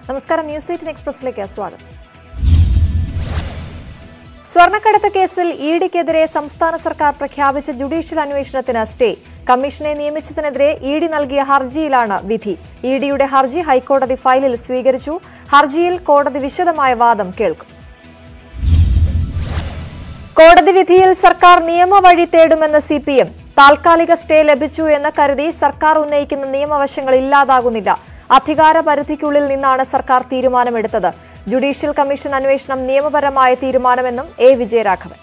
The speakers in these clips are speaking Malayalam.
നമസ്കാരം ന്യൂസ് എയ്റ്റീൻ എക്സ്പ്രസിലേക്ക് സ്വാഗതം സ്വർണ്ണക്കടത്ത് കേസിൽ ഇ ഡിക്കെതിരെ സംസ്ഥാന സർക്കാർ പ്രഖ്യാപിച്ച ജുഡീഷ്യൽ അന്വേഷണത്തിന് സ്റ്റേ കമ്മീഷനെ നിയമിച്ചതിനെതിരെ ഇ ഡി നൽകിയ ഹർജിയിലാണ് വിധി ഇ ഡിയുടെ ഹർജി ഹൈക്കോടതി ഫയലിൽ സ്വീകരിച്ചു ഹർജിയിൽ കോടതി വിശദമായ വാദം കേൾക്കും കോടതി വിധിയിൽ സർക്കാർ നിയമവഴി തേടുമെന്ന് സി പി എം താൽക്കാലിക സ്റ്റേ ലഭിച്ചു എന്ന് കരുതി സർക്കാർ ഉന്നയിക്കുന്ന നിയമവശങ്ങൾ ഇല്ലാതാകുന്നില്ല അധികാര പരിധിക്കുള്ളിൽ നിന്നാണ് സർക്കാർ തീരുമാനമെടുത്തത് ജുഡീഷ്യൽ കമ്മീഷൻ അന്വേഷണം നിയമപരമായ തീരുമാനമെന്നും എ വിജയരാഘവൻ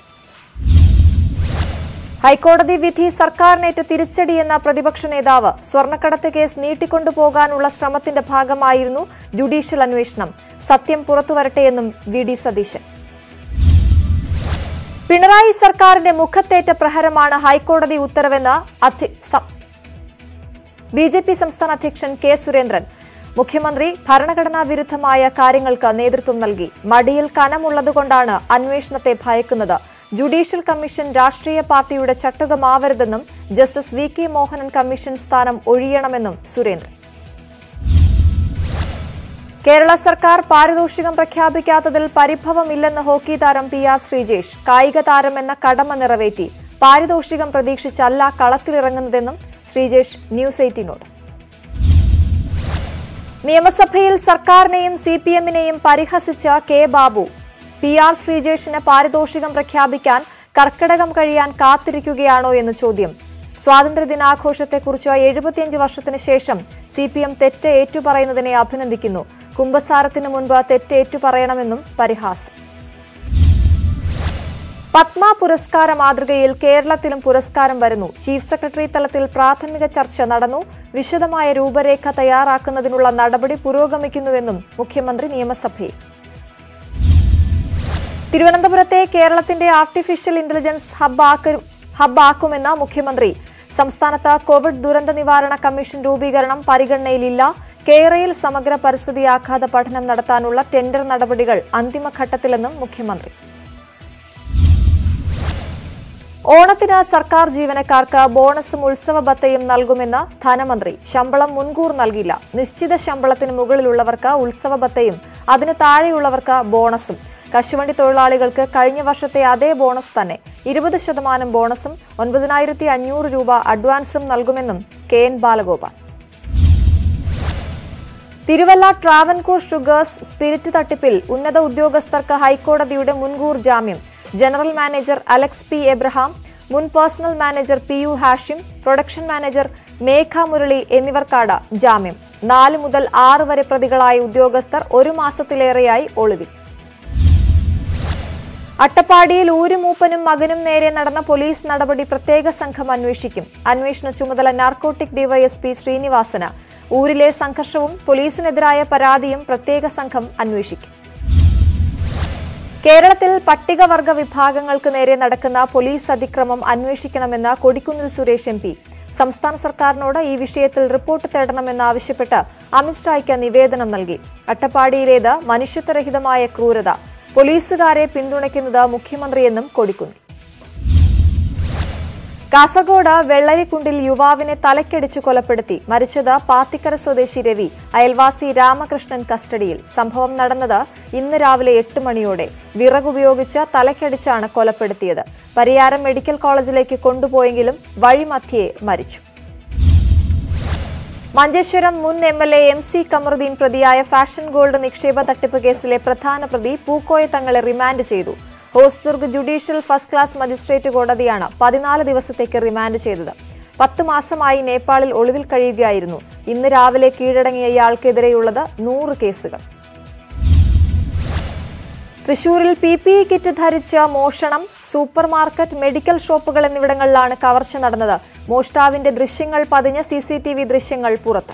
ഹൈക്കോടതി വിധി സർക്കാരിനേറ്റ തിരിച്ചടിയെന്ന പ്രതിപക്ഷ നേതാവ് സ്വർണ്ണക്കടത്ത് കേസ് നീട്ടിക്കൊണ്ടുപോകാനുള്ള ശ്രമത്തിന്റെ ഭാഗമായിരുന്നു ജുഡീഷ്യൽ അന്വേഷണം സത്യം പുറത്തുവരട്ടെയെന്നും വി ഡി സതീശൻ പിണറായി സർക്കാരിന്റെ മുഖത്തേറ്റ പ്രഹരമാണ് ഹൈക്കോടതി ഉത്തരവെന്ന് ബി ജെ പി സംസ്ഥാന അധ്യക്ഷൻ കെ സുരേന്ദ്രൻ മുഖ്യമന്ത്രി ഭരണഘടനാ വിരുദ്ധമായ കാര്യങ്ങൾക്ക് നേതൃത്വം നൽകി മടിയിൽ കനമുള്ളതുകൊണ്ടാണ് അന്വേഷണത്തെ ഭയക്കുന്നത് ജുഡീഷ്യൽ കമ്മീഷൻ രാഷ്ട്രീയ പാർട്ടിയുടെ ചട്ടുകമാവരുതെന്നും justice V K Mohanan commission സ്ഥാനം ഒഴിയണമെന്നും സുരേന്ദ്രൻ കേരള സർക്കാർ പാരിതോഷികം പ്രഖ്യാപിക്കാത്തതിൽ പരിഭവമില്ലെന്ന് ഹോക്കി താരം പി ആർ ശ്രീജേഷ് കായിക താരം എന്ന കടമ നിറവേറ്റി പാരിതോഷികം പ്രതീക്ഷിച്ചല്ല കളത്തിലിറങ്ങുന്നതെന്നും ശ്രീജേഷ് ന്യൂസ് എയ്റ്റീനോട് നിയമസഭയിൽ സർക്കാരിനെയും സി പി എമ്മിനെയും പരിഹസിച്ച കെ ബാബു പി ആർ ശ്രീജേഷിന് പാരിതോഷികം പ്രഖ്യാപിക്കാൻ കർക്കിടകം കഴിയാൻ കാത്തിരിക്കുകയാണോ എന്ന് ചോദ്യം സ്വാതന്ത്ര്യദിനാഘോഷത്തെക്കുറിച്ച് എഴുപത്തിയഞ്ച് വർഷത്തിന് ശേഷം സി പി എം തെറ്റ് ഏറ്റുപറയുന്നതിനെ അഭിനന്ദിക്കുന്നു കുംഭസാരത്തിന് മുൻപ് തെറ്റ് ഏറ്റുപറയണമെന്നും പരിഹാസം പത്മ പുരസ്കാര മാതൃകയിൽ കേരളത്തിലും പുരസ്കാരം വരുന്നു ചീഫ് സെക്രട്ടറി തലത്തിൽ പ്രാഥമിക ചർച്ച നടന്നു വിശദമായ രൂപരേഖ തയ്യാറാക്കുന്നതിനുള്ള നടപടി പുരോഗമിക്കുന്നുവെന്നും മുഖ്യമന്ത്രി നിയമസഭയിൽ തിരുവനന്തപുരത്തെ കേരളത്തിന്റെ ആർട്ടിഫിഷ്യൽ ഇന്റലിജൻസ് ഹബ്ബാക്കുമെന്ന് മുഖ്യമന്ത്രി സംസ്ഥാനത്ത് കോവിഡ് ദുരന്ത നിവാരണ കമ്മീഷൻ രൂപീകരണം പരിഗണനയിലില്ല കേരയിൽ സമഗ്ര പരിസ്ഥിതി ആഘാത പഠനം നടത്താനുള്ള ടെൻഡർ നടപടികൾ അന്തിമഘട്ടത്തിലെന്നും മുഖ്യമന്ത്രി ഓണത്തിന് സർക്കാർ ജീവനക്കാർക്ക് ബോണസും ഉത്സവ ബത്തയും നൽകുമെന്ന് ധനമന്ത്രി ശമ്പളം മുൻകൂർ നൽകില്ല നിശ്ചിത ശമ്പളത്തിന് മുകളിലുള്ളവർക്ക് ഉത്സവ ബത്തയും അതിന് താഴെയുള്ളവർക്ക് ബോണസും കശുവണ്ടി തൊഴിലാളികൾക്ക് കഴിഞ്ഞ വർഷത്തെ അതേ ബോണസ് തന്നെ ഇരുപത് ശതമാനം ബോണസും ഒൻപതിനായിരത്തി അഞ്ഞൂറ് രൂപ അഡ്വാൻസും നൽകുമെന്നും K N Balagopal Thiruvalla Travancore sugars spirit തട്ടിപ്പിൽ ഉന്നത ഉദ്യോഗസ്ഥർക്ക് ഹൈക്കോടതിയുടെ മുൻകൂർ ജാമ്യം general manager Alex P Abraham മുൻ personnel manager P U Hashim production manager Megha Murali എന്നിവർക്കാണ് ജാമ്യം നാല് മുതൽ ആറ് വരെ പ്രതികളായ ഉദ്യോഗസ്ഥർ ഒരു മാസത്തിലേറെയായി ഒളിവിൽ അട്ടപ്പാടിയിൽ ഊരുമൂപ്പനും മകനും നേരെ നടന്ന പോലീസ് നടപടി പ്രത്യേക സംഘം അന്വേഷിക്കും അന്വേഷണ ചുമതല നാർക്കോട്ടിക് ഡിവൈഎസ്പി ശ്രീനിവാസന് ഊരിലെ സംഘർഷവും പോലീസിനെതിരായ പരാതിയും പ്രത്യേക സംഘം അന്വേഷിക്കും കേരളത്തിൽ പട്ടികവർഗ വിഭാഗങ്ങൾക്ക് നേരെ നടക്കുന്ന പോലീസ് അതിക്രമം അന്വേഷിക്കണമെന്ന് കൊടിക്കുന്നിൽ സുരേഷ് എം പി സംസ്ഥാന സർക്കാരിനോട് ഈ വിഷയത്തിൽ റിപ്പോർട്ട് തേടണമെന്നാവശ്യപ്പെട്ട് അമിത്ഷായ്ക്ക് നിവേദനം നൽകി അട്ടപ്പാടിയിലേത് മനുഷ്യത്വരഹിതമായ ക്രൂരത പോലീസുകാരെ പിന്തുണയ്ക്കുന്നത് മുഖ്യമന്ത്രിയെന്നും കൊടിക്കുന്നിൽ കാസർഗോഡ് വെള്ളരിക്കുണ്ടിൽ യുവാവിനെ തലക്കടിച്ചു കൊലപ്പെടുത്തി മരിച്ചത് പാത്തിക്കര സ്വദേശി രവി അയൽവാസി രാമകൃഷ്ണൻ കസ്റ്റഡിയിൽ സംഭവം നടന്നത് ഇന്ന് രാവിലെ എട്ട് മണിയോടെ വിറകുപയോഗിച്ച് തലക്കടിച്ചാണ് കൊലപ്പെടുത്തിയത് പരിയാരം മെഡിക്കൽ കോളേജിലേക്ക് കൊണ്ടുപോയെങ്കിലും വഴിമധ്യേ മരിച്ചു മഞ്ചേശ്വരം മുൻ M L A M C Kamaruddin പ്രതിയായ ഫാഷൻ ഗോൾഡ് നിക്ഷേപ തട്ടിപ്പ് കേസിലെ പ്രധാന പ്രതി പൂക്കോയ തങ്ങളെ റിമാൻഡ് ചെയ്തു Hosdurg judicial first class magistrate കോടതിയാണ് പതിനാല് ദിവസത്തേക്ക് റിമാൻഡ് ചെയ്തത് പത്ത് മാസമായി നേപ്പാളിൽ ഒളിവിൽ കഴിയുകയായിരുന്നു ഇന്ന് രാവിലെ കീഴടങ്ങിയ ഇയാൾക്കെതിരെയുള്ളത് നൂറ് കേസുകൾ തൃശൂരിൽ പി പി ഇ കിറ്റ് ധരിച്ച മോഷണം സൂപ്പർ മാർക്കറ്റ് മെഡിക്കൽ ഷോപ്പുകൾ എന്നിവിടങ്ങളിലാണ് കവർച്ച നടന്നത് മോഷ്ടാവിന്റെ ദൃശ്യങ്ങൾ പതിഞ്ഞ സി സി ടി വി ദൃശ്യങ്ങൾ പുറത്ത്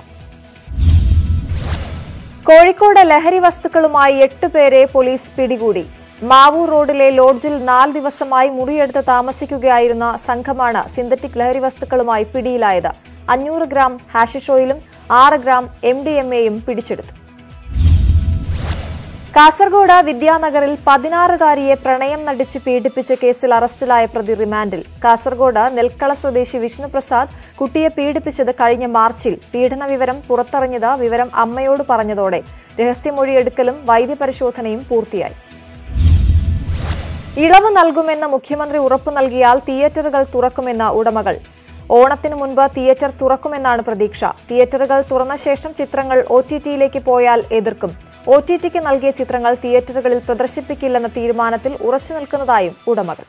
കോഴിക്കോട് ലഹരി വസ്തുക്കളുമായി എട്ട് പേരെ പോലീസ് പിടികൂടി മാവൂർ റോഡിലെ ലോഡ്ജിൽ നാല് ദിവസമായി മുറിയെടുത്ത് താമസിക്കുകയായിരുന്ന സംഘമാണ് സിന്തറ്റിക് ലഹരി വസ്തുക്കളുമായി പിടിയിലായത് അഞ്ഞൂറ് ഗ്രാം ഹാഷിഷ് ഓയിലും ആറ് ഗ്രാം എം ഡി എം എയും പിടിച്ചെടുത്തു കാസർഗോഡ് വിദ്യാനഗറിൽ പതിനാറുകാരിയെ പ്രണയം നടിച്ച് പീഡിപ്പിച്ച കേസിൽ അറസ്റ്റിലായ പ്രതി റിമാൻഡിൽ കാസർഗോഡ് നെൽക്കള സ്വദേശി വിഷ്ണുപ്രസാദ് കുട്ടിയെ പീഡിപ്പിച്ചത് കഴിഞ്ഞ മാർച്ചിൽ പീഡന വിവരം പുറത്തറിഞ്ഞത് വിവരം അമ്മയോട് പറഞ്ഞതോടെ രഹസ്യമൊഴിയെടുക്കലും വൈദ്യപരിശോധനയും പൂർത്തിയായി ഇളവ് നൽകുമെന്ന് മുഖ്യമന്ത്രി ഉറപ്പു നൽകിയാൽ തിയേറ്ററുകൾ തുറക്കുമെന്ന് ഉടമകൾ ഓണത്തിന് മുൻപ് തിയേറ്റർ തുറക്കുമെന്നാണ് പ്രതീക്ഷ തിയേറ്ററുകൾ തുറന്ന ശേഷം ചിത്രങ്ങൾ ഒ ടി ടിയിലേക്ക് പോയാൽ എതിർക്കും ഒ ടി ടിക്ക് നൽകിയ ചിത്രങ്ങൾ തിയേറ്ററുകളിൽ പ്രദർശിപ്പിക്കില്ലെന്ന തീരുമാനത്തിൽ ഉറച്ചു നിൽക്കുന്നതായും ഉടമകൾ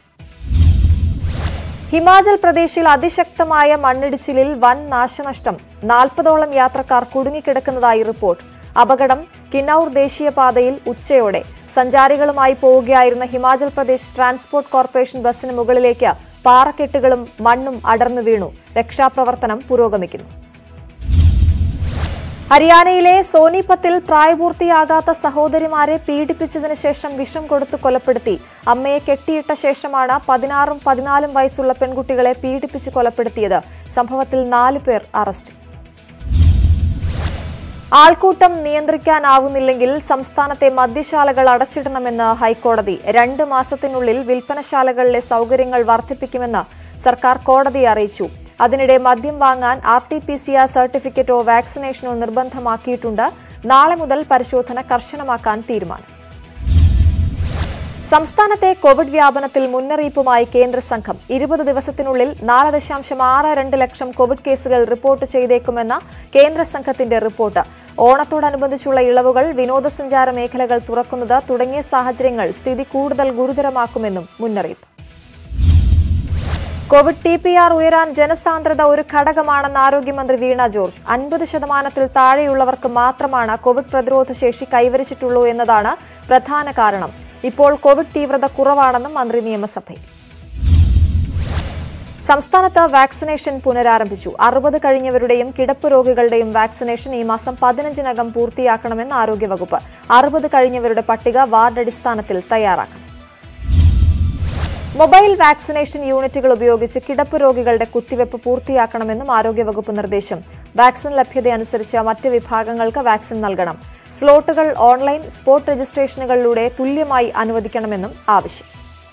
ഹിമാചൽ പ്രദേശിൽ അതിശക്തമായ മണ്ണിടിച്ചിലിൽ വൻ നാശനഷ്ടം നാൽപ്പതോളം യാത്രക്കാർ കുടുങ്ങിക്കിടക്കുന്നതായി റിപ്പോർട്ട് അപകടം കിന്നൌർ ദേശീയപാതയിൽ ഉച്ചയോടെ സഞ്ചാരികളുമായി പോവുകയായിരുന്ന ഹിമാചൽ പ്രദേശ് ട്രാൻസ്പോർട്ട് കോർപ്പറേഷൻ ബസിന് മുകളിലേക്ക് പാറക്കെട്ടുകളും മണ്ണും അടർന്നു വീണു രക്ഷാപ്രവർത്തനം പുരോഗമിക്കുന്നു ഹരിയാനയിലെ സോനിപത്തിൽ പ്രായപൂർത്തിയാകാത്ത സഹോദരിമാരെ പീഡിപ്പിച്ചതിനു ശേഷം വിഷം കൊടുത്തു കൊലപ്പെടുത്തി അമ്മയെ കെട്ടിയിട്ട ശേഷമാണ് പതിനാറും പതിനാലും വയസ്സുള്ള പെൺകുട്ടികളെ പീഡിപ്പിച്ച് കൊലപ്പെടുത്തിയത് സംഭവത്തിൽ നാലു പേർ അറസ്റ്റ് ആൾക്കൂട്ടം നിയന്ത്രിക്കാനാവുന്നില്ലെങ്കിൽ സംസ്ഥാനത്തെ മദ്യശാലകൾ അടച്ചിടണമെന്ന് ഹൈക്കോടതി രണ്ട് മാസത്തിനുള്ളിൽ വിൽപ്പനശാലകളിലെ സൗകര്യങ്ങൾ വർദ്ധിപ്പിക്കുമെന്ന് സർക്കാർ കോടതിയെ അറിയിച്ചു അതിനിടെ മദ്യം വാങ്ങാൻ R T P C R സർട്ടിഫിക്കറ്റോ വാക്സിനേഷനോ നിർബന്ധമാക്കിയിട്ടുണ്ട് നാളെ മുതൽ പരിശോധന കർശനമാക്കാൻ തീരുമാനം സംസ്ഥാനത്തെ കോവിഡ് വ്യാപനത്തിൽ മുന്നറിയിപ്പുമായി കേന്ദ്ര സംഘം ഇരുപത് ദിവസത്തിനുള്ളിൽ നാല് ദശാംശം ആറ് രണ്ട് ലക്ഷം കോവിഡ് കേസുകൾ റിപ്പോർട്ട് ചെയ്തേക്കുമെന്ന കേന്ദ്ര സംഘത്തിന്റെ റിപ്പോർട്ട് ഓണത്തോടനുബന്ധിച്ചുള്ള ഇളവുകൾ വിനോദസഞ്ചാര മേഖലകൾ തുറക്കുന്നത് തുടങ്ങിയ സാഹചര്യങ്ങൾ സ്ഥിതി കൂടുതൽ ഗുരുതരമാക്കുമെന്നും മുന്നറിയിപ്പ് കോവിഡ് ടി പി ആർ ഉയരാൻ ജനസാന്ദ്രത ഒരു ഘടകമാണെന്ന് ആരോഗ്യമന്ത്രി വീണ ജോർജ് അൻപത് ശതമാനത്തിൽ താഴെയുള്ളവർക്ക് മാത്രമാണ് കോവിഡ് പ്രതിരോധ ശേഷി കൈവരിച്ചിട്ടുള്ളൂ എന്നതാണ് പ്രധാന കാരണം ഇപ്പോൾ കോവിഡ് തീവ്രത കുറവാണെന്നും മന്ത്രി നിയമസഭയിൽ സംസ്ഥാനത്ത് വാക്സിനേഷൻ പുനരാരംഭിച്ചു അറുപത് കഴിഞ്ഞവരുടെയും കിടപ്പ് രോഗികളുടെയും വാക്സിനേഷൻ ഈ മാസം പതിനഞ്ചിനകം പൂർത്തിയാക്കണമെന്ന് ആരോഗ്യവകുപ്പ് അറുപത് കഴിഞ്ഞവരുടെ പട്ടിക വാർഡ് അടിസ്ഥാനത്തിൽ തയ്യാറാക്കണം മൊബൈൽ വാക്സിനേഷൻ യൂണിറ്റുകൾ ഉപയോഗിച്ച് കിടപ്പ് രോഗികളുടെ കുത്തിവയ്പ് പൂർത്തിയാക്കണമെന്നും ആരോഗ്യവകുപ്പ് നിർദ്ദേശം വാക്സിൻ ലഭ്യതയനുസരിച്ച് മറ്റ് വിഭാഗങ്ങൾക്ക് വാക്സിൻ നൽകണം സ്ലോട്ടുകൾ ഓൺലൈൻ സ്പോട്ട് രജിസ്ട്രേഷനുകളിലൂടെ തുല്യമായി അനുവദിക്കണമെന്നും ആവശ്യം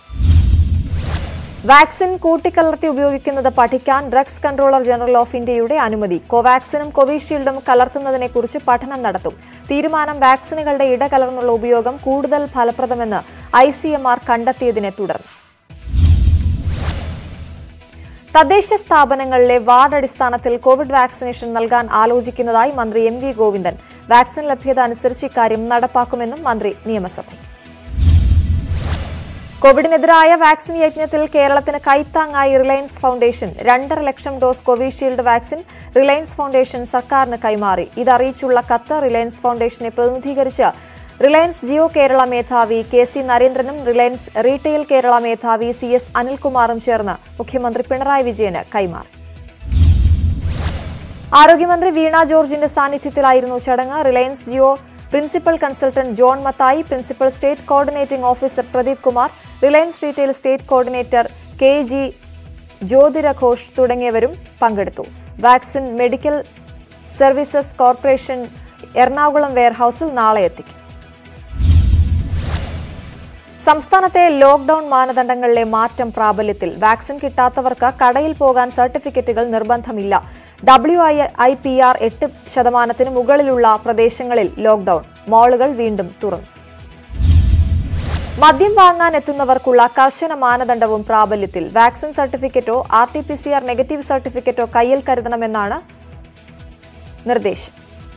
വാക്സിൻ കൂട്ടിക്കലർത്തി ഉപയോഗിക്കുന്നത് പഠിക്കാൻ ഡ്രഗ്സ് കൺട്രോളർ ജനറൽ ഓഫ് ഇന്ത്യയുടെ അനുമതി കോവാക്സിനും കോവിഷീൽഡും കലർത്തുന്നതിനെക്കുറിച്ച് പഠനം നടത്തും തീരുമാനം വാക്സിനുകളുടെ ഇടകലർന്നുള്ള ഉപയോഗം കൂടുതൽ ഫലപ്രദമെന്ന് ഐ സി എം ആർ കണ്ടെത്തിയതിനെ തുടർന്ന് തദ്ദേശ സ്ഥാപനങ്ങളിലെ വാർഡ് അടിസ്ഥാനത്തിൽ കോവിഡ് വാക്സിനേഷൻ നൽകാൻ ആലോചിക്കുന്നതായി മന്ത്രി എം വി ഗോവിന്ദൻ വാക്സിൻ ലഭ്യത അനുസരിച്ച് ഇക്കാര്യം നടപ്പാക്കുമെന്നും മന്ത്രി നിയമസഭയിൽ കോവിഡിനെതിരായ വാക്സിൻ യജ്ഞത്തിൽ കേരളത്തിന് കൈത്താങ്ങായി റിലയൻസ് ഫൗണ്ടേഷൻ രണ്ടര ലക്ഷം dose Covishield vaccine Reliance Foundation സർക്കാരിന് കൈമാറി ഇതറിയിച്ചുള്ള കത്ത് റിലയൻസ് ഫൗണ്ടേഷനെ പ്രതിനിധീകരിച്ച് റിലയൻസ് ജിയോ കേരള മേധാവി കെ സി നരേന്ദ്രനും റിലയൻസ് റീറ്റെയിൽ കേരള മേധാവി സി എസ് അനിൽകുമാറും ചേർന്ന് മുഖ്യമന്ത്രി പിണറായി വിജയന് കൈമാറി ആരോഗ്യമന്ത്രി വീണ ജോർജിന്റെ സാന്നിധ്യത്തിലായിരുന്നു ചടങ്ങ് Reliance Jio principal consultant John Mathai principal state coordinating officer Pradeep Kumar Reliance retail state coordinator K G Jyothira Ghosh തുടങ്ങിയവരും പങ്കെടുത്തു vaccine medical services corporation Ernakulam വെയർഹൌസിൽ നാളെ എത്തിക്കും സംസ്ഥാനത്തെ ലോക്ഡൌൺ മാനദണ്ഡങ്ങളിലെ മാറ്റം പ്രാബല്യത്തിൽ വാക്സിൻ കിട്ടാത്തവർക്ക് കടയിൽ പോകാൻ സർട്ടിഫിക്കറ്റുകൾ നിർബന്ധമില്ല W I I P R എട്ട് ശതമാനത്തിന് മുകളിലുള്ള പ്രദേശങ്ങളിൽ ലോക്ഡൌൺ മാളുകൾ വീണ്ടും തുറന്നു മദ്യം വാങ്ങാൻ എത്തുന്നവർക്കുള്ള കർശന മാനദണ്ഡവും പ്രാബല്യത്തിൽ വാക്സിൻ സർട്ടിഫിക്കറ്റോ R T P C R negative സർട്ടിഫിക്കറ്റോ കയ്യിൽ കരുതണമെന്നാണ് നിർദ്ദേശം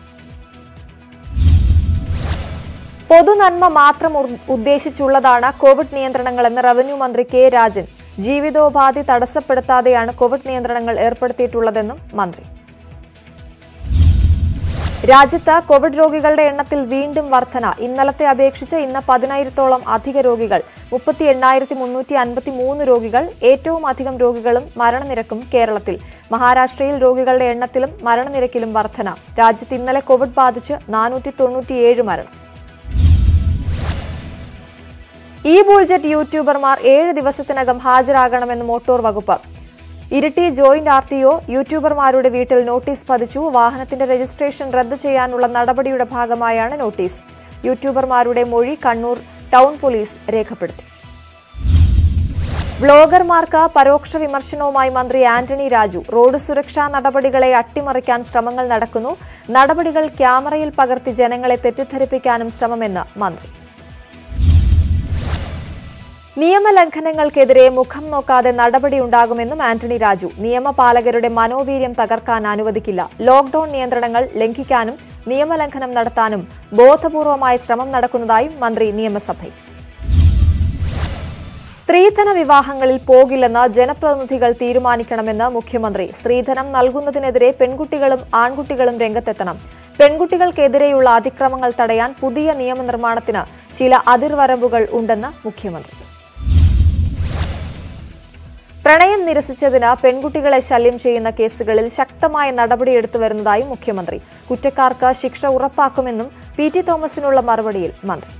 പൊതുനന്മ മാത്രം ഉർ- ഉദ്ദേശിച്ചുള്ളതാണ് കോവിഡ് നിയന്ത്രണങ്ങളെന്ന് റവന്യൂ മന്ത്രി കെ രാജൻ ജീവിതോപാധി തടസ്സപ്പെടുത്താതെയാണ് കോവിഡ് നിയന്ത്രണങ്ങൾ ഏർപ്പെടുത്തിയിട്ടുള്ളതെന്നും മന്ത്രി രാജ്യത്ത് കോവിഡ് രോഗികളുടെ എണ്ണത്തിൽ വീണ്ടും വർധന ഇന്നലത്തെ അപേക്ഷിച്ച് ഇന്ന് പതിനായിരത്തോളം അധിക രോഗികൾ മുപ്പത്തി എണ്ണായിരത്തി മുന്നൂറ്റി അൻപത്തി മൂന്ന് രോഗികൾ ഏറ്റവും അധികം രോഗികളും മരണനിരക്കും കേരളത്തിൽ മഹാരാഷ്ട്രയിൽ രോഗികളുടെ എണ്ണത്തിലും മരണനിരക്കിലും വർധന രാജ്യത്ത് ഇന്നലെ കോവിഡ് ബാധിച്ച് നാനൂറ്റി തൊണ്ണൂറ്റിയേഴ് മരണം ഇ ബുൾജറ്റ് യൂട്യൂബർമാർ ഏഴ് ദിവസത്തിനകം ഹാജരാകണമെന്ന് മോട്ടോർ വകുപ്പ് Iritty joint R T O യൂട്യൂബർമാരുടെ വീട്ടിൽ നോട്ടീസ് പതിച്ചു വാഹനത്തിന്റെ രജിസ്ട്രേഷൻ റദ്ദു ചെയ്യാനുള്ള നടപടിയുടെ ഭാഗമായാണ് നോട്ടീസ് യൂട്യൂബർമാരുടെ മൊഴി കണ്ണൂർ ടൗൺ പോലീസ് രേഖപ്പെടുത്തി ബ്ലോഗർമാർക്ക് പരോക്ഷ വിമർശനവുമായി മന്ത്രി ആന്റണി രാജു റോഡ് സുരക്ഷാ നടപടികളെ അട്ടിമറിക്കാൻ ശ്രമങ്ങൾ നടക്കുന്നു നടപടികൾ ക്യാമറയിൽ പകർത്തി ജനങ്ങളെ തെറ്റിദ്ധരിപ്പിക്കാനും ശ്രമമെന്ന് മന്ത്രി നിയമലംഘനങ്ങൾക്കെതിരെ മുഖം നോക്കാതെ നടപടിയുണ്ടാകുമെന്നും ആന്റണി രാജു നിയമപാലകരുടെ മനോവീര്യം തകർക്കാൻ അനുവദിക്കില്ല ലോക്ഡൌൺ നിയന്ത്രണങ്ങൾ ലംഘിക്കാനും നിയമലംഘനം നടത്താനും ബോധപൂർവമായ ശ്രമം നടക്കുന്നതായും മന്ത്രി നിയമസഭയിൽ സ്ത്രീധന വിവാഹങ്ങളിൽ പോകില്ലെന്ന് ജനപ്രതിനിധികൾ തീരുമാനിക്കണമെന്ന് മുഖ്യമന്ത്രി സ്ത്രീധനം നൽകുന്നതിനെതിരെ പെൺകുട്ടികളും ആൺകുട്ടികളും രംഗത്തെത്തണം പെൺകുട്ടികൾക്കെതിരെയുള്ള അതിക്രമങ്ങൾ തടയാൻ പുതിയ നിയമനിർമ്മാണത്തിന് ചില അതിർവരമ്പുകൾ ഉണ്ടെന്ന് മുഖ്യമന്ത്രി പ്രണയം നിരസിച്ചതിന് പെൺകുട്ടികളെ ശല്യം ചെയ്യുന്ന കേസുകളിൽ ശക്തമായ നടപടിയെടുത്തു വരുന്നതായും മുഖ്യമന്ത്രി കുറ്റക്കാർക്ക് ശിക്ഷ ഉറപ്പാക്കുമെന്നും പി ടി തോമസിനുള്ള മറുപടിയിൽ മന്ത്രി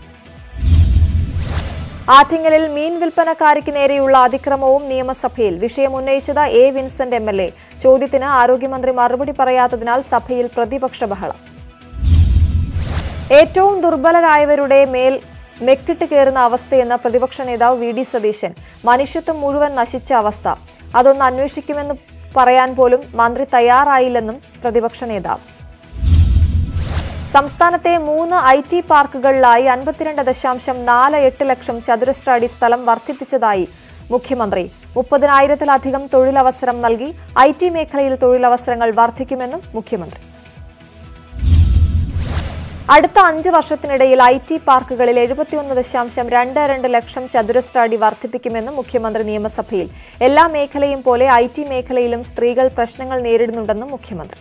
ആറ്റിങ്ങലിൽ മീൻ വിൽപ്പനക്കാരിക്ക് നേരെയുള്ള അതിക്രമവും നിയമസഭയിൽ വിഷയം ഉന്നയിച്ചത് A Vincent M L A ചോദ്യത്തിന് ആരോഗ്യമന്ത്രി മറുപടി പറയാത്തതിനാൽ സഭയിൽ പ്രതിപക്ഷ ബഹളം ഏറ്റവും ദുർബലരായവരുടെ മേൽ മെക്കിട്ട് കയറുന്ന അവസ്ഥയെന്ന പ്രതിപക്ഷ നേതാവ് വി ഡി സതീശൻ മനുഷ്യത്വം മുഴുവൻ നശിച്ച അവസ്ഥ അതൊന്ന് അന്വേഷിക്കുമെന്ന് പറയാൻ പോലും മന്ത്രി തയ്യാറായില്ലെന്നും പ്രതിപക്ഷ നേതാവ് സംസ്ഥാനത്തെ മൂന്ന് ഐ ടി പാർക്കുകളിലായി അൻപത്തിരണ്ട് ദശാംശം നാല് എട്ട് ലക്ഷം ചതുരശ്ര അടി സ്ഥലം വർദ്ധിപ്പിച്ചതായി മുഖ്യമന്ത്രി മുപ്പതിനായിരത്തിലധികം തൊഴിലവസരം നൽകി ഐ ടി മേഖലയിൽ തൊഴിലവസരങ്ങൾ വർദ്ധിക്കുമെന്നും മുഖ്യമന്ത്രി അടുത്ത അഞ്ച് വർഷത്തിനിടയിൽ ഐ ടി പാർക്കുകളിൽ എഴുപത്തിയൊന്ന് ദശാംശം രണ്ട് രണ്ട് ലക്ഷം ചതുരശ്ര അടി വർദ്ധിപ്പിക്കുമെന്നും മുഖ്യമന്ത്രി നിയമസഭയിൽ എല്ലാ മേഖലയും പോലെ ഐ ടി മേഖലയിലും സ്ത്രീകൾ പ്രശ്നങ്ങൾ നേരിടുന്നുണ്ടെന്നും മുഖ്യമന്ത്രി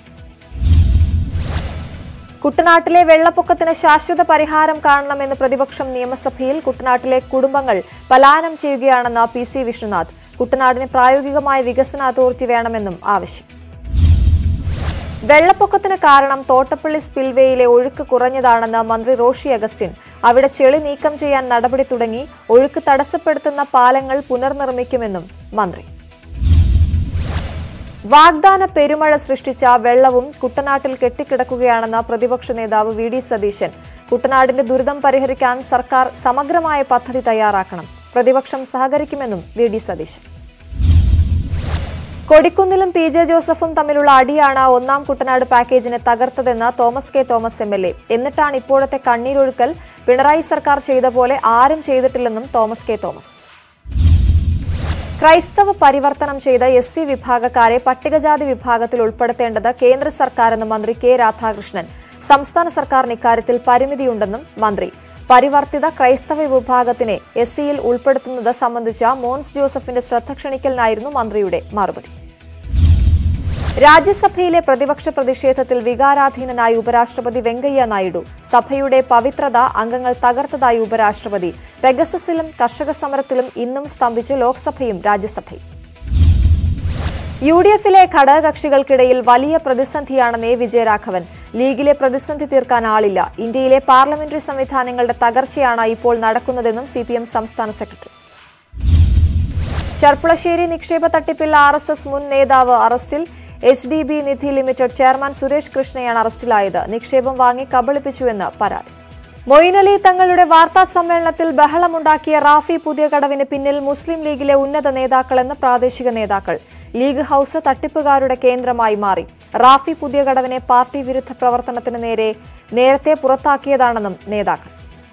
കുട്ടനാട്ടിലെ വെള്ളപ്പൊക്കത്തിന് ശാശ്വത പരിഹാരം കാണണമെന്ന് പ്രതിപക്ഷം നിയമസഭയിൽ കുട്ടനാട്ടിലെ കുടുംബങ്ങൾ പലായനം ചെയ്യുകയാണെന്ന് പി സി വിഷ്ണുനാഥ് കുട്ടനാടിന് പ്രായോഗികമായ വികസന അതോറിറ്റി വേണമെന്നും ആവശ്യം വെള്ളപ്പൊക്കത്തിന് കാരണം തോട്ടപ്പള്ളി സ്പിൽവേയിലെ ഒഴുക്ക് കുറഞ്ഞതാണെന്ന് മന്ത്രി റോഷി അഗസ്റ്റിൻ അവിടെ ചെളി നീക്കം ചെയ്യാൻ നടപടി തുടങ്ങി ഒഴുക്ക് തടസ്സപ്പെടുത്തുന്ന പാലങ്ങൾ പുനർനിർമ്മിക്കുമെന്നും മന്ത്രി വാഗ്ദാന പെരുമഴ സൃഷ്ടിച്ച വെള്ളവും കുട്ടനാട്ടിൽ കെട്ടിക്കിടക്കുകയാണെന്ന പ്രതിപക്ഷ നേതാവ് വി ഡി സതീശൻ കുട്ടനാടിന്റെ ദുരിതം പരിഹരിക്കാൻ സർക്കാർ സമഗ്രമായ പദ്ധതി തയ്യാറാക്കണം പ്രതിപക്ഷം സഹകരിക്കുമെന്നും വി ഡി സതീശൻ കൊടിക്കുന്നിലും പി ജെ ജോസഫും തമ്മിലുള്ള അടിയാണ് ഒന്നാം കുട്ടനാട് പാക്കേജിനെ തകർത്തതെന്ന് Thomas K Thomas M L A എന്നിട്ടാണ് ഇപ്പോഴത്തെ കണ്ണീരൊഴുക്കൽ പിണറായി സർക്കാർ ചെയ്ത പോലെ ആരും ചെയ്തിട്ടില്ലെന്നും തോമസ് കെ തോമസ് ക്രൈസ്തവ പരിവർത്തനം ചെയ്ത എസ് സി വിഭാഗക്കാരെ പട്ടികജാതി വിഭാഗത്തിൽ ഉൾപ്പെടുത്തേണ്ടത് കേന്ദ്ര സർക്കാരെന്ന് മന്ത്രി കെ രാധാകൃഷ്ണൻ സംസ്ഥാന സർക്കാരിന് ഇക്കാര്യത്തിൽ പരിമിതിയുണ്ടെന്നും മന്ത്രി പരിവർത്തിത ക്രൈസ്തവ വിഭാഗത്തിനെ എസ് സിയിൽ ഉൾപ്പെടുത്തുന്നത് സംബന്ധിച്ച മോൻസ് ജോസഫിന്റെ ശ്രദ്ധ ക്ഷണിക്കലിനായിരുന്നു മന്ത്രിയുടെ മറുപടി രാജ്യസഭയിലെ പ്രതിപക്ഷ പ്രതിഷേധത്തിൽ വികാരാധീനനായി ഉപരാഷ്ട്രപതി വെങ്കയ്യ നായിഡു സഭയുടെ പവിത്രത അംഗങ്ങൾ തകർത്തതായി ഉപരാഷ്ട്രപതി പെഗസസിലും കർഷക സമരത്തിലും ഇന്നും സ്തംഭിച്ച് ലോക്സഭയും രാജ്യസഭയും യു ഡി എഫിലെ ഘടകകക്ഷികൾക്കിടയിൽ വലിയ പ്രതിസന്ധിയാണെന്ന് എ വിജയരാഘവൻ ലീഗിലെ പ്രതിസന്ധി തീർക്കാൻ ആളില്ല ഇന്ത്യയിലെ പാർലമെന്ററി സംവിധാനങ്ങളുടെ തകർച്ചയാണ് ഇപ്പോൾ നടക്കുന്നതെന്നും സി സംസ്ഥാന സെക്രട്ടറി ചെർപ്പുളശ്ശേരി നിക്ഷേപ തട്ടിപ്പിൽ ആർ എസ് എസ് മുൻ നേതാവ് അറസ്റ്റിൽ H D B Nidhi limited chairman Suresh കൃഷ്ണയാണ് അറസ്റ്റിലായത് നിക്ഷേപം വാങ്ങി കബളിപ്പിച്ചുവെന്ന് പരാതി മൊയ്നലി തങ്ങളുടെ വാർത്താ സമ്മേളനത്തിൽ ബഹളമുണ്ടാക്കിയ റാഫി പുതിയ കടവിന് പിന്നിൽ മുസ്ലിം ലീഗിലെ ഉന്നത നേതാക്കളെന്ന് പ്രാദേശിക നേതാക്കൾ ലീഗ് ഹൌസ് തട്ടിപ്പുകാരുടെ കേന്ദ്രമായി മാറി റാഫി പുതിയ കടവിനെ പാർട്ടി വിരുദ്ധ പ്രവർത്തനത്തിന് നേരെ നേരത്തെ പുറത്താക്കിയതാണെന്നും നേതാക്കൾ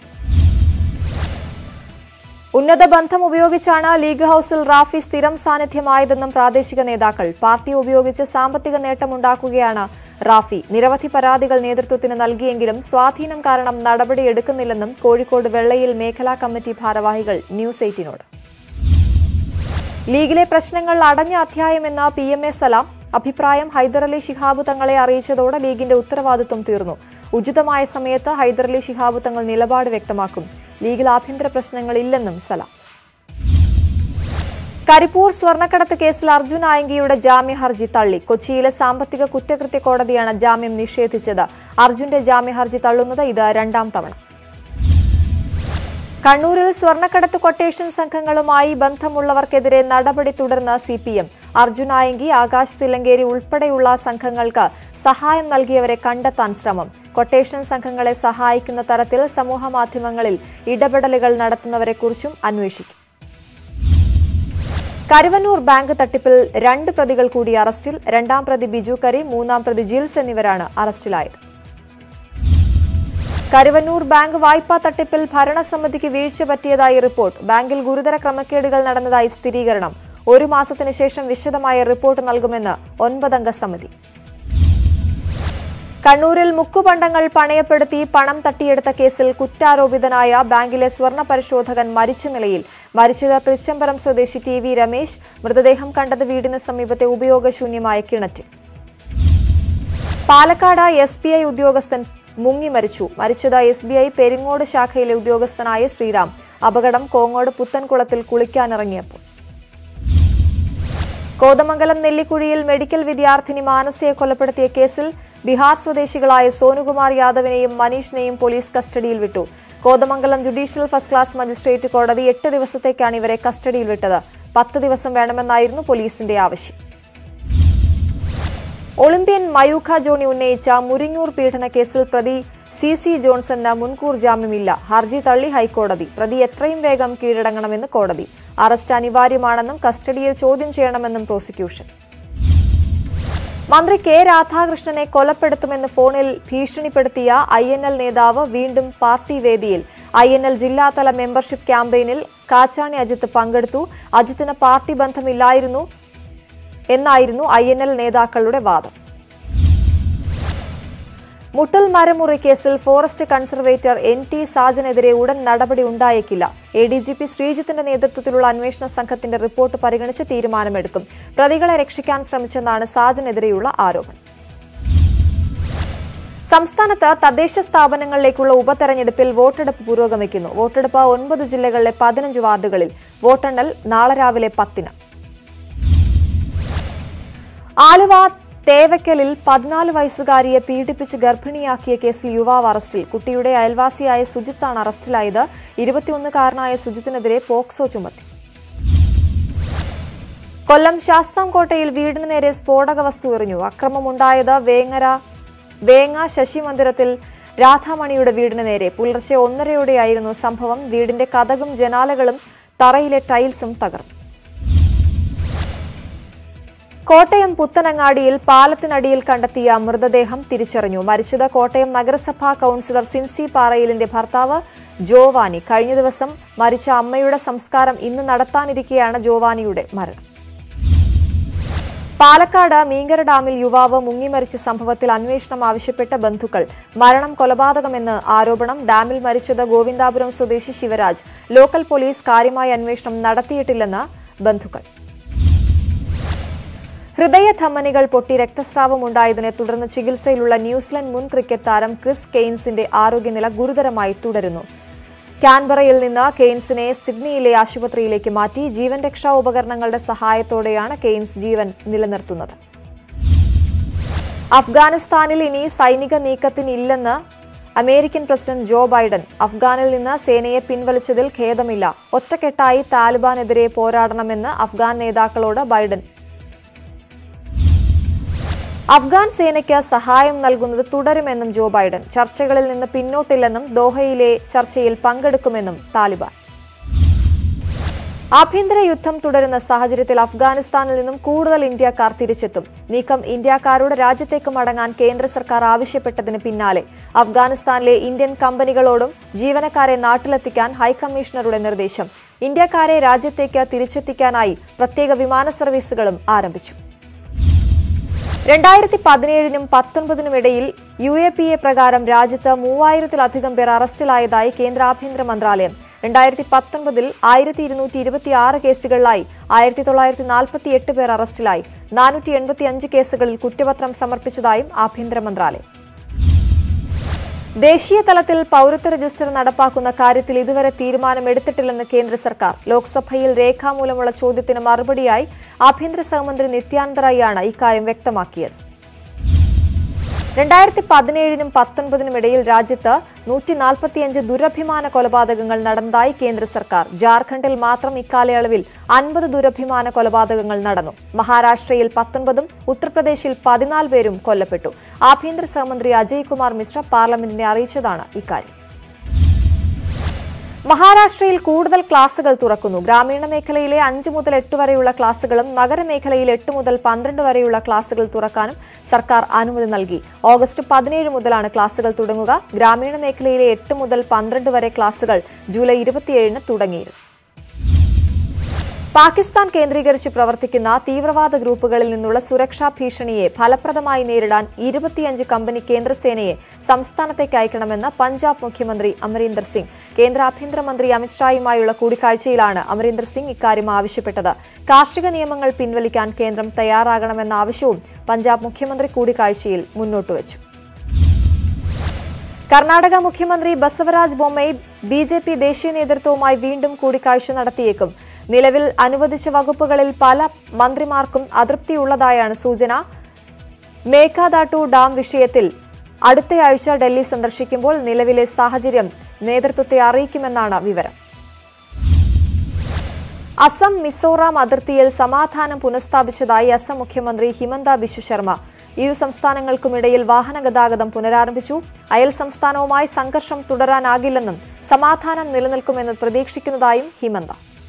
ഉന്നത ബന്ധം ഉപയോഗിച്ചാണ് ലീഗ് ഹൌസിൽ റാഫി സ്ഥിരം സാന്നിധ്യമായതെന്നും പ്രാദേശിക നേതാക്കൾ പാർട്ടി ഉപയോഗിച്ച് സാമ്പത്തിക നേട്ടമുണ്ടാക്കുകയാണ് റാഫി നിരവധി പരാതികൾ നേതൃത്വത്തിന് നൽകിയെങ്കിലും സ്വാധീനം കാരണം നടപടിയെടുക്കുന്നില്ലെന്നും കോഴിക്കോട് വെള്ളയിൽ മേഖലാ കമ്മിറ്റി ഭാരവാഹികൾ ന്യൂസ് എയ്റ്റിനോട് ലീഗിലെ പ്രശ്നങ്ങൾ അടഞ്ഞ അധ്യായമെന്ന പി എം എ സലാം അഭിപ്രായം ഹൈദരലി ശിഹാബ് തങ്ങളെ അറിയിച്ചതോടെ ലീഗിന്റെ ഉത്തരവാദിത്വം തീർന്നു ഉചിതമായ സമയത്ത് ഹൈദരലി ശിഹാബ് തങ്ങൾ നിലപാട് വ്യക്തമാക്കും ലീഗിൽ ആഭ്യന്തര പ്രശ്നങ്ങളില്ലെന്നും സലാം കരിപ്പൂർ സ്വർണ്ണക്കടത്ത് കേസിൽ അർജുൻ ആയങ്കിയുടെ ജാമ്യ ഹർജി തള്ളി കൊച്ചിയിലെ സാമ്പത്തിക കുറ്റകൃത്യ കോടതിയാണ് ജാമ്യം നിഷേധിച്ചത് അർജുന്റെ ജാമ്യ ഹർജി തള്ളുന്നത് ഇത് രണ്ടാം തവണ കണ്ണൂരിൽ സ്വർണ്ണക്കടത്ത് കൊട്ടേഷൻ സംഘങ്ങളുമായി ബന്ധമുള്ളവർക്കെതിരെ നടപടി തുടർന്ന് C P M Arjun Ayanki Akash Thillankeri ഉൾപ്പെടെയുള്ള സംഘങ്ങൾക്ക് സഹായം നൽകിയവരെ കണ്ടെത്താൻ ശ്രമം കൊട്ടേഷൻ സംഘങ്ങളെ സഹായിക്കുന്ന തരത്തിൽ സമൂഹമാധ്യമങ്ങളിൽ ഇടപെടലുകൾ നടത്തുന്നവരെക്കുറിച്ചും അന്വേഷിക്കും കരുവന്നൂർ ബാങ്ക് തട്ടിപ്പിൽ രണ്ട് പ്രതികൾ കൂടി അറസ്റ്റിൽ രണ്ടാം പ്രതി ബിജു കരി മൂന്നാം പ്രതി ജിൽസ് എന്നിവരാണ് അറസ്റ്റിലായത് കരുവന്നൂർ ബാങ്ക് വായ്പാ തട്ടിപ്പിൽ ഭരണസമിതിക്ക് വീഴ്ച പറ്റിയതായി റിപ്പോർട്ട് ബാങ്കിൽ ഗുരുതര ക്രമക്കേടുകൾ നടന്നതായി സ്ഥിരീകരണം ഒരു മാസത്തിന് ശേഷം വിശദമായ റിപ്പോർട്ട് നൽകുമെന്ന് ഒൻപതംഗ സമിതി കണ്ണൂരിൽ മുക്കുപണ്ടങ്ങൾ പണയപ്പെടുത്തി പണം തട്ടിയെടുത്ത കേസിൽ കുറ്റാരോപിതനായ ബാങ്കിലെ സ്വർണ്ണ പരിശോധകൻ മരിച്ച നിലയിൽ മരിച്ചത് തൃച്ചംബരം സ്വദേശി ടി വി രമേശ് മൃതദേഹം കണ്ടത് വീടിന് സമീപത്തെ ഉപയോഗശൂന്യമായ കിണറ്റിൽ പാലക്കാട് എസ് ബി ഐ ഉദ്യോഗസ്ഥൻ മുങ്ങി മരിച്ചു മരിച്ചത് എസ് ബി ഐ പെരിങ്ങോട് ശാഖയിലെ ഉദ്യോഗസ്ഥനായ ശ്രീറാം അപകടം കോങ്ങോട് പുത്തൻകുളത്തിൽ കുളിക്കാനിറങ്ങിയപ്പോൾ കോതമംഗലം നെല്ലിക്കുഴിയിൽ മെഡിക്കൽ വിദ്യാർത്ഥിനി മാനസയെ കൊലപ്പെടുത്തിയ കേസിൽ ബീഹാർ സ്വദേശികളായ സോനുകുമാർ യാദവിനെയും മനീഷിനെയും പോലീസ് കസ്റ്റഡിയിൽ വിട്ടു Kothamangalam judicial first class magistrate കോടതി എട്ട് ദിവസത്തേക്കാണ് ഇവരെ കസ്റ്റഡിയിൽ വിട്ടത് പത്ത് ദിവസം വേണമെന്നായിരുന്നു പോലീസിന്റെ ആവശ്യം ഒളിമ്പ്യൻ മയൂഖ ജോണി ഉന്നയിച്ച മുരിങ്ങൂർ പീഡന കേസിൽ പ്രതി സി സി ജോൺസണിന് മുൻകൂർ ജാമ്യമില്ല ഹർജി തള്ളി ഹൈക്കോടതി പ്രതി എത്രയും വേഗം കീഴടങ്ങണമെന്ന് കോടതി അറസ്റ്റ് അനിവാര്യമാണെന്നും കസ്റ്റഡിയിൽ ചോദ്യം ചെയ്യണമെന്നും പ്രോസിക്യൂഷൻ മന്ത്രി കെ രാധാകൃഷ്ണനെ കൊലപ്പെടുത്തുമെന്ന് ഫോണിൽ ഭീഷണിപ്പെടുത്തിയ ഐ എൻ എൽ നേതാവ് വീണ്ടും പാർട്ടി വേദിയിൽ ഐ എൻ എൽ ജില്ലാതല മെമ്പർഷിപ്പ് ക്യാമ്പയിനിൽ കാച്ചാണി അജിത്ത് പങ്കെടുത്തു അജിത്തിന് പാർട്ടി ബന്ധമില്ലായിരുന്നു എന്നായിരുന്നു ഐ എൻ എൽ നേതാക്കളുടെ വാദം മുട്ടൽ മരമുറി കേസിൽ ഫോറസ്റ്റ് കൺസർവേറ്റർ എൻ ടി സാജനെതിരെ ഉടൻ നടപടി ഉണ്ടായേക്കില്ല എ ഡി ജി പി ശ്രീജിത്തിന്റെ നേതൃത്വത്തിലുള്ള അന്വേഷണ സംഘത്തിന്റെ റിപ്പോർട്ട് പരിഗണിച്ച് തീരുമാനമെടുക്കും പ്രതികളെ രക്ഷിക്കാൻ ശ്രമിച്ചെന്നാണ് സാജനെതിരെയുള്ള ആരോപണം സംസ്ഥാനത്ത് തദ്ദേശ സ്ഥാപനങ്ങളിലേക്കുള്ള ഉപതെരഞ്ഞെടുപ്പിൽ വോട്ടെടുപ്പ് പുരോഗമിക്കുന്നു വോട്ടെടുപ്പ് ഒൻപത് ജില്ലകളിലെ പതിനഞ്ച് വാർഡുകളിൽ വോട്ടെണ്ണൽ നാളെ രാവിലെ പത്തിന് ആലുവ തേവക്കലിൽ പതിനാല് വയസ്സുകാരിയെ പീഡിപ്പിച്ച് ഗർഭിണിയാക്കിയ കേസിൽ യുവാവ് അറസ്റ്റിൽ കുട്ടിയുടെ അയൽവാസിയായ സുജിത്താണ് അറസ്റ്റിലായത് ഇരുപത്തിയൊന്നുകാരനായ സുജിത്തിനെതിരെ പോക്സോ ചുമത്തി കൊല്ലം ശാസ്താംകോട്ടയിൽ വീടിന് നേരെ സ്ഫോടക വസ്തു എറിഞ്ഞു അക്രമമുണ്ടായത് വേങ്ങര വേങ്ങ ശശി മന്ദിരത്തിൽ രാധാമണിയുടെ വീടിന് നേരെ പുലർച്ചെ ഒന്നരയോടെയായിരുന്നു സംഭവം വീടിന്റെ കഥകും ജനാലകളും തറയിലെ ടൈൽസും തകർന്നു കോട്ടയം പുത്തനങ്ങാടിയിൽ പാലത്തിനടിയിൽ കണ്ടെത്തിയ മൃതദേഹം തിരിച്ചറിഞ്ഞു മരിച്ചത് കോട്ടയം നഗരസഭാ കൌൺസിലർ സിൻസി പാറയിലിന്റെ ഭർത്താവ് ജോവാനി കഴിഞ്ഞ ദിവസം മരിച്ച അമ്മയുടെ സംസ്കാരം ഇന്ന് നടത്താനിരിക്കെയാണ് ജോവാനിയുടെ മരണം പാലക്കാട് മീങ്കര ഡാമിൽ യുവാവ് മുങ്ങിമരിച്ച സംഭവത്തിൽ അന്വേഷണം ആവശ്യപ്പെട്ട ബന്ധുക്കൾ മരണം കൊലപാതകമെന്ന് ആരോപണം ഡാമിൽ മരിച്ചത് ഗോവിന്ദാപുരം സ്വദേശി ശിവരാജ് ലോക്കൽ പോലീസ് കാര്യമായ അന്വേഷണം നടത്തിയിട്ടില്ലെന്ന് ബന്ധുക്കൾ ഹൃദയധമനികൾ പൊട്ടി രക്തസ്രാവം ഉണ്ടായതിനെ തുടർന്ന് ചികിത്സയിലുള്ള ന്യൂസിലൻഡ് മുൻ ക്രിക്കറ്റ് താരം ക്രിസ് കെയ്ൻസിന്റെ ആരോഗ്യനില ഗുരുതരമായി തുടരുന്നു കാൻബറയിൽ നിന്ന് കെയ്ൻസിനെ സിഡ്നിയിലെ ആശുപത്രിയിലേക്ക് മാറ്റി ജീവൻ രക്ഷാ ഉപകരണങ്ങളുടെ സഹായത്തോടെയാണ് കെയ്ൻസ് ജീവൻ നിലനിർത്തുന്നത് അഫ്ഗാനിസ്ഥാനിൽ ഇനി സൈനിക നീക്കത്തിനില്ലെന്ന് അമേരിക്കൻ പ്രസിഡന്റ് ജോ ബൈഡൻ അഫ്ഗാനിൽ നിന്ന് സേനയെ പിൻവലിച്ചതിൽ ഖേദമില്ല ഒറ്റക്കെട്ടായി താലിബാനെതിരെ പോരാടണമെന്ന് അഫ്ഗാൻ നേതാക്കളോട് ബൈഡൻ അഫ്ഗാൻ സേനയ്ക്ക് സഹായം നൽകുന്നത് തുടരുമെന്നും ജോ ബൈഡൻ ചർച്ചകളിൽ നിന്ന് പിന്നോട്ടില്ലെന്നും ദോഹയിലെ ചർച്ചയിൽ പങ്കെടുക്കുമെന്നും താലിബാൻ ആഭ്യന്തര യുദ്ധം തുടരുന്ന സാഹചര്യത്തിൽ അഫ്ഗാനിസ്ഥാനിൽ നിന്നും കൂടുതൽ ഇന്ത്യക്കാർ തിരിച്ചെത്തും നീക്കം ഇന്ത്യക്കാരോട് രാജ്യത്തേക്ക് മടങ്ങാൻ കേന്ദ്ര സർക്കാർ ആവശ്യപ്പെട്ടതിന് പിന്നാലെ അഫ്ഗാനിസ്ഥാനിലെ ഇന്ത്യൻ കമ്പനികളോടും ജീവനക്കാരെ നാട്ടിലെത്തിക്കാൻ ഹൈക്കമ്മീഷണറുടെ നിർദ്ദേശം ഇന്ത്യക്കാരെ രാജ്യത്തേക്ക് തിരിച്ചെത്തിക്കാനായി പ്രത്യേക വിമാന സർവീസുകളും ആരംഭിച്ചു രണ്ടായിരത്തി പതിനേഴിനും പത്തൊൻപതിനും ഇടയിൽ യു എ പി എ പ്രകാരം രാജ്യത്ത് മൂവായിരത്തിലധികം പേർ അറസ്റ്റിലായതായി കേന്ദ്ര ആഭ്യന്തര മന്ത്രാലയം രണ്ടായിരത്തി പത്തൊൻപതിൽ ആയിരത്തി ഇരുന്നൂറ്റി ഇരുപത്തിയാറ് കേസുകളിലായി ആയിരത്തി തൊള്ളായിരത്തി നാൽപ്പത്തി എട്ട് പേർ അറസ്റ്റിലായി നാനൂറ്റി എൺപത്തി അഞ്ച് കേസുകളിൽ കുറ്റപത്രം സമർപ്പിച്ചതായും ആഭ്യന്തര മന്ത്രാലയം ദേശീയ തലത്തിൽ പൌരത്വ രജിസ്റ്റർ നടപ്പാക്കുന്ന കാര്യത്തിൽ ഇതുവരെ തീരുമാനമെടുത്തിട്ടില്ലെന്ന് കേന്ദ്ര സർക്കാർ ലോക്സഭയിൽ രേഖാമൂലമുള്ള ചോദ്യത്തിന് മറുപടിയായി ആഭ്യന്തര സഹമന്ത്രി നിത്യാനന്ദ റായിയാണ് ഇക്കാര്യം വ്യക്തമാക്കിയത് രണ്ടായിരത്തി പതിനേഴിനും പത്തൊൻപതിനും ഇടയിൽ രാജ്യത്ത് നൂറ്റി നാൽപ്പത്തിയഞ്ച് ദുരഭിമാന കൊലപാതകങ്ങൾ നടന്നതായി കേന്ദ്ര സർക്കാർ ജാർഖണ്ഡിൽ മാത്രം ഇക്കാലയളവിൽ അൻപത് ദുരഭിമാന കൊലപാതകങ്ങൾ നടന്നു മഹാരാഷ്ട്രയിൽ പത്തൊൻപതും ഉത്തർപ്രദേശിൽ പതിനാല് പേരും കൊല്ലപ്പെട്ടു ആഭ്യന്തര സഹമന്ത്രി അജയ് കുമാർ മിശ്ര പാർലമെന്റിനെ അറിയിച്ചതാണ് ഇക്കാര്യം മഹാരാഷ്ട്രയിൽ കൂടുതൽ ക്ലാസുകൾ തുറക്കുന്നു ഗ്രാമീണ മേഖലയിലെ അഞ്ച് മുതൽ എട്ട് വരെയുള്ള ക്ലാസുകളും നഗരമേഖലയിൽ എട്ട് മുതൽ പന്ത്രണ്ട് വരെയുള്ള ക്ലാസുകൾ തുറക്കാനും സർക്കാർ അനുമതി നൽകി ഓഗസ്റ്റ് പതിനേഴ് മുതലാണ് ക്ലാസുകൾ തുടങ്ങുക ഗ്രാമീണ മേഖലയിലെ എട്ട് മുതൽ പന്ത്രണ്ട് വരെ ക്ലാസുകൾ ജൂലൈ ഇരുപത്തിയേഴിന് തുടങ്ങിയിരുന്നു പാകിസ്ഥാൻ കേന്ദ്രീകരിച്ച് പ്രവർത്തിക്കുന്ന തീവ്രവാദ ഗ്രൂപ്പുകളിൽ നിന്നുള്ള സുരക്ഷാ ഭീഷണിയെ ഫലപ്രദമായി നേരിടാൻ ഇരുപത്തിയഞ്ച് കമ്പനി കേന്ദ്രസേനയെ സംസ്ഥാനത്തേക്ക് അയക്കണമെന്ന് പഞ്ചാബ് മുഖ്യമന്ത്രി അമരീന്ദർ സിംഗ് കേന്ദ്ര ആഭ്യന്തരമന്ത്രി അമിത്ഷായുമായുള്ള കൂടിക്കാഴ്ചയിലാണ് അമരീന്ദർ സിംഗ് ഇക്കാര്യം ആവശ്യപ്പെട്ടത് കാർഷിക നിയമങ്ങൾ പിൻവലിക്കാൻ കേന്ദ്രം തയ്യാറാകണമെന്ന ആവശ്യവും പഞ്ചാബ് മുഖ്യമന്ത്രി കൂടിക്കാഴ്ചയിൽ മുന്നോട്ടുവച്ചു കർണാടക മുഖ്യമന്ത്രി Basavaraj Bommai B J P ദേശീയ നേതൃത്വവുമായി വീണ്ടും കൂടിക്കാഴ്ച നടത്തിയേക്കും നിലവിൽ അനുവദിച്ച വകുപ്പുകളിൽ പല മന്ത്രിമാർക്കും അതൃപ്തിയുള്ളതായാണ് സൂചന മേഘാദാട്ടു ഡാം വിഷയത്തിൽ അടുത്തയാഴ്ച ഡൽഹി സന്ദർശിക്കുമ്പോൾ നിലവിലെ സാഹചര്യം നേതൃത്വത്തെ അറിയിക്കുമെന്നാണ് വിവരം അസം മിസോറാം അതിർത്തിയിൽ സമാധാനം പുനഃസ്ഥാപിച്ചതായി അസം മുഖ്യമന്ത്രി ഹിമന്ത ബിശ്വ ശർമ്മ ഇരു സംസ്ഥാനങ്ങൾക്കുമിടയിൽ വാഹന ഗതാഗതം പുനരാരംഭിച്ചു അയൽ സംസ്ഥാനവുമായി സംഘർഷം തുടരാനാകില്ലെന്നും സമാധാനം നിലനിൽക്കുമെന്ന് പ്രതീക്ഷിക്കുന്നതായും ഹിമന്ത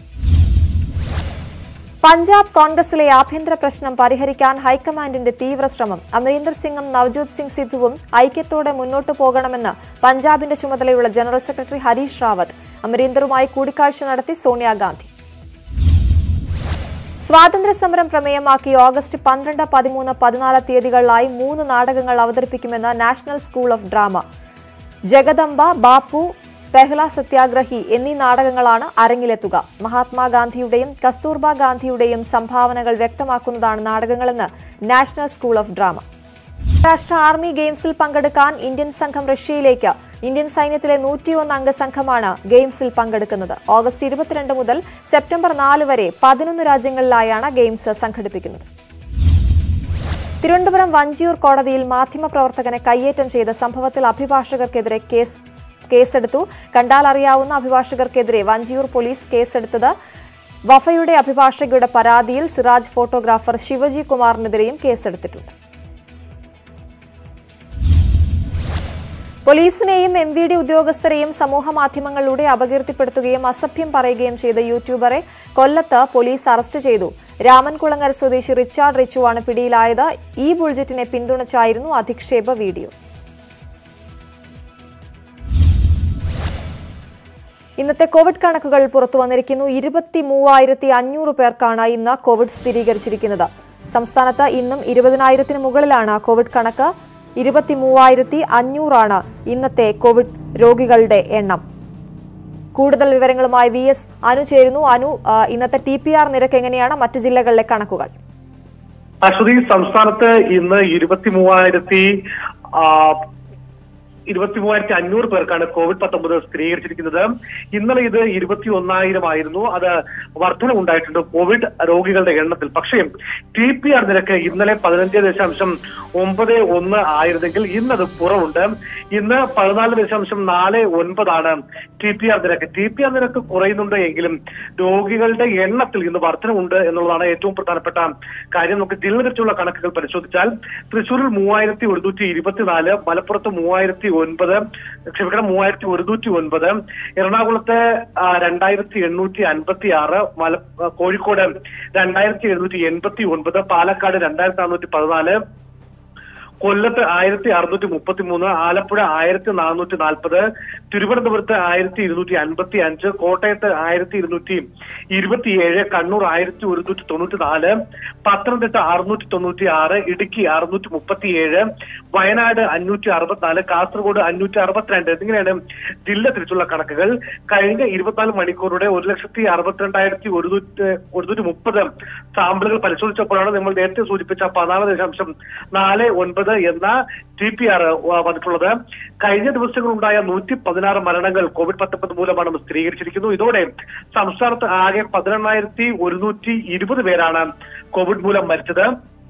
പഞ്ചാബ് കോൺഗ്രസിലെ ആഭ്യന്തര പ്രശ്നം പരിഹരിക്കാൻ ഹൈക്കമാൻഡിന്റെ തീവ്ര ശ്രമം അമരീന്ദർ സിംഗും നവ്ജോത് സിംഗ് സിദ്ധുവും ഐക്യത്തോടെ മുന്നോട്ടു പോകണമെന്ന് പഞ്ചാബിന്റെ ചുമതലയുള്ള ജനറൽ സെക്രട്ടറി ഹരീഷ് റാവത്ത് അമരീന്ദറുമായി കൂടിക്കാഴ്ച നടത്തി സോണിയാഗാന്ധി സ്വാതന്ത്ര്യ സമരം പ്രമേയമാക്കി ഓഗസ്റ്റ് പന്ത്രണ്ട് പതിമൂന്ന് പതിനാല് തീയതികളിലായി മൂന്ന് നാടകങ്ങൾ അവതരിപ്പിക്കുമെന്ന് national school of drama Jagadamba Bapu Pehla Satyagrahi എന്നീ നാടകങ്ങളാണ് അരങ്ങിലെത്തുക മഹാത്മാഗാന്ധിയുടെയും കസ്തൂർബ ഗാന്ധിയുടെയും സംഭാവനകൾ വ്യക്തമാക്കുന്നതാണ് നാടകങ്ങളെന്ന് നാഷണൽ സ്കൂൾ ഓഫ് ഡ്രാമ രാഷ്ട്ര ആർമി ഗെയിംസിൽ പങ്കെടുക്കാൻ ഇന്ത്യൻ സംഘം റഷ്യയിലേക്ക് ഇന്ത്യൻ സൈന്യത്തിലെ നൂറ്റിയൊന്ന് അംഗ സംഘമാണ് ഗെയിംസിൽ പങ്കെടുക്കുന്നത് ഓഗസ്റ്റ് ഇരുപത്തിരണ്ട് മുതൽ സെപ്റ്റംബർ നാല് വരെ പതിനൊന്ന് രാജ്യങ്ങളിലായാണ് ഗെയിംസ് സംഘടിപ്പിക്കുന്നത് തിരുവനന്തപുരം വഞ്ചിയൂർ കോടതിയിൽ മാധ്യമപ്രവർത്തകനെ കയ്യേറ്റം ചെയ്ത സംഭവത്തിൽ അഭിഭാഷകർക്കെതിരെ കേസ് കേസെടുത്തു കണ്ടാൽ അറിയാവുന്ന അഭിഭാഷകർക്കെതിരെ വഞ്ചിയൂർ പോലീസ് കേസെടുത്തത് വഫയുടെ അഭിഭാഷകയുടെ പരാതിയിൽ സിറാജ് ഫോട്ടോഗ്രാഫർ ശിവജി കുമാറിനെതിരെയും കേസെടുത്തിട്ടുണ്ട് പോലീസിനെയും എം വി ഡി ഉദ്യോഗസ്ഥരെയും സമൂഹ മാധ്യമങ്ങളിലൂടെ അപകീർത്തിപ്പെടുത്തുകയും അസഭ്യം പറയുകയും ചെയ്ത യൂട്യൂബറെ കൊല്ലത്ത് പോലീസ് അറസ്റ്റ് ചെയ്തു രാമൻകുളങ്ങര സ്വദേശി റിച്ചാർഡ് റിച്ചുവാണ് പിടിയിലായത് ഈ ബുൾജറ്റിനെ പിന്തുണച്ചായിരുന്നു അധിക്ഷേപ വീഡിയോ ഇന്നത്തെ കോവിഡ് കണക്കുകൾ പുറത്തു വന്നിരിക്കുന്നു ഇരുപത്തി മൂവായിരത്തി അഞ്ഞൂറ് പേർക്കാണ് ഇന്ന് കോവിഡ് സ്ഥിരീകരിച്ചിരിക്കുന്നത് സംസ്ഥാനത്ത് ഇന്നും ഇരുപതിനായിരത്തിന് മുകളിലാണ് കോവിഡ് കണക്ക് ഇരുപത്തി മൂവായിരത്തി അഞ്ഞൂറാണ് ഇന്നത്തെ കോവിഡ് രോഗികളുടെ എണ്ണം കൂടുതൽ വിവരങ്ങളുമായി വി എസ് അനു ചേരുന്നു അനു ആ, ഇന്നത്തെ ടി പി ആർ നിരക്ക് എങ്ങനെയാണ് മറ്റ് ജില്ലകളിലെ കണക്കുകൾ അശ്വതി സംസ്ഥാനത്ത് ഇന്ന് ഇരുപത്തി മൂവായിരത്തി ഇരുപത്തി മൂവായിരത്തി അഞ്ഞൂറ് പേർക്കാണ് കോവിഡ് പത്തൊമ്പത് സ്ഥിരീകരിച്ചിരിക്കുന്നത് ഇന്നലെ ഇത് ഇരുപത്തി ഒന്നായിരം ആയിരുന്നു അത് വർധന ഉണ്ടായിട്ടുണ്ട് കോവിഡ് രോഗികളുടെ എണ്ണത്തിൽ പക്ഷേ ടി പി ആർ നിരക്ക് ഇന്നലെ പതിനഞ്ച് ദശാംശം ഒമ്പത് ഒന്ന് ആയിരുന്നെങ്കിൽ ഇന്നത് കുറവുണ്ട് ഇന്ന് പതിനാല് ദശാംശം നാല് ഒൻപതാണ് ടി പി ആർ നിരക്ക് ടി പി ആർ നിരക്ക് കുറയുന്നുണ്ട് എങ്കിലും രോഗികളുടെ എണ്ണത്തിൽ ഇന്ന് വർധനമുണ്ട് എന്നുള്ളതാണ് ഏറ്റവും പ്രധാനപ്പെട്ട കാര്യം നമുക്ക് ജില്ല തിരിച്ചുള്ള കണക്കുകൾ പരിശോധിച്ചാൽ തൃശൂരിൽ മൂവായിരത്തി ഒരുന്നൂറ്റി ഇരുപത്തിനാല് മലപ്പുറത്ത് മൂവായിരത്തി ഒൻപത് ക്ഷമിക്കണം മൂവായിരത്തി ഒരുന്നൂറ്റി ഒൻപത് എറണാകുളത്ത് ആ, രണ്ടായിരത്തി എണ്ണൂറ്റി അൻപത്തി ആറ് മല ആ, കോഴിക്കോട് രണ്ടായിരത്തി എഴുന്നൂറ്റി എൺപത്തി ഒൻപത് പാലക്കാട് രണ്ടായിരത്തി നാനൂറ്റി പതിനാല് കൊല്ലത്ത് ആയിരത്തി അറുന്നൂറ്റി മുപ്പത്തി മൂന്ന് ആലപ്പുഴ ആയിരത്തി നാനൂറ്റി നാൽപ്പത് തിരുവനന്തപുരത്ത് ആയിരത്തി ഇരുന്നൂറ്റി അൻപത്തി അഞ്ച് കോട്ടയത്ത് ആയിരത്തി ഇരുന്നൂറ്റി ഇരുപത്തിയേഴ് കണ്ണൂർ ആയിരത്തി ഒരുന്നൂറ്റി തൊണ്ണൂറ്റി നാല് പത്തനംതിട്ട അറുന്നൂറ്റി തൊണ്ണൂറ്റി ആറ് ഇടുക്കി അറുന്നൂറ്റി മുപ്പത്തിയേഴ് വയനാട് അഞ്ഞൂറ്റി അറുപത്തിനാല് കാസർഗോഡ് അഞ്ഞൂറ്റി അറുപത്തിരണ്ട് എന്നിങ്ങനെയാണ് ജില്ല തിരിച്ചുള്ള കണക്കുകൾ കഴിഞ്ഞ ഇരുപത്തിനാല് മണിക്കൂറുടെ ഒരു ലക്ഷത്തി അറുപത്തിരണ്ടായിരത്തി ഒരുന്നൂറ്റി ഒരുന്നൂറ്റി മുപ്പത് സാമ്പിളുകൾ പരിശോധിച്ചപ്പോഴാണ് നമ്മൾ നേരത്തെ സൂചിപ്പിച്ച പതിനാല് ദശാംശം നാല് ഒൻപത് എന്ന ടി പി ആർ വന്നിട്ടുള്ളത് കഴിഞ്ഞ ദിവസങ്ങളുണ്ടായ നൂറ്റി പതിനാറ് മരണങ്ങൾ കോവിഡ് പത്തൊമ്പത് മൂലമാണ് സ്ഥിരീകരിച്ചിരിക്കുന്നു ഇതോടെ സംസ്ഥാനത്ത് ആകെ പതിനെണ്ണായിരത്തി ഒരുന്നൂറ്റി ഇരുപത് പേരാണ് കോവിഡ് മൂലം മരിച്ചത്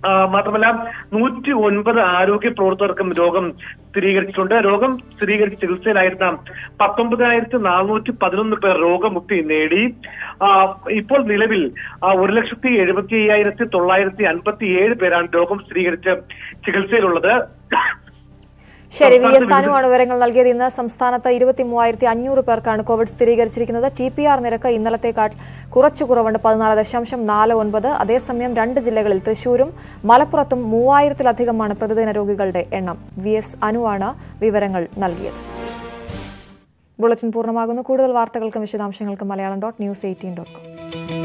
ആ, മാത്രമല്ല നൂറ്റി ഒൻപത് ആരോഗ്യ പ്രവർത്തകർക്കും രോഗം സ്ഥിരീകരിച്ചിട്ടുണ്ട് രോഗം സ്ഥിരീകരിച്ച് ചികിത്സയിലായിരുന്ന പത്തൊമ്പതിനായിരത്തി നാനൂറ്റി പതിനൊന്ന് പേർ രോഗമുക്തി നേടി ആ, ഇപ്പോൾ നിലവിൽ ആ, ഒരു ലക്ഷത്തി എഴുപത്തി അയ്യായിരത്തി തൊള്ളായിരത്തി അൻപത്തി ഏഴ് പേരാണ് രോഗം സ്ഥിരീകരിച്ച് ചികിത്സയിലുള്ളത് ശരി വി എസ് സംസ്ഥാനത്ത് അനുവാണ് വിവരങ്ങൾ നൽകിയത് ഇന്ന് സംസ്ഥാനത്ത് ഇരുപത്തി മൂവായിരത്തി അഞ്ഞൂറ് പേർക്കാണ് കോവിഡ് സ്ഥിരീകരിച്ചിരിക്കുന്നത് ടി പി ആർ നിരക്ക് ഇന്നലത്തേക്കാൾ കുറച്ചു കുറവുണ്ട് പതിനാല് ദശാംശം നാല് ഒൻപത് അതേസമയം രണ്ട് ജില്ലകളിൽ തൃശൂരും മലപ്പുറത്തും മൂവായിരത്തിലധികമാണ് പ്രതിദിന രോഗികളുടെ എണ്ണം വി എസ് അനുവാണ് വിവരങ്ങൾ നൽകിയത് ബുള്ളറ്റിൻ പൂർണ്ണമാകുന്നു കൂടുതൽ വാർത്തകൾക്കും വിശദാംശങ്ങൾക്കും Malayalam dot news eighteen dot com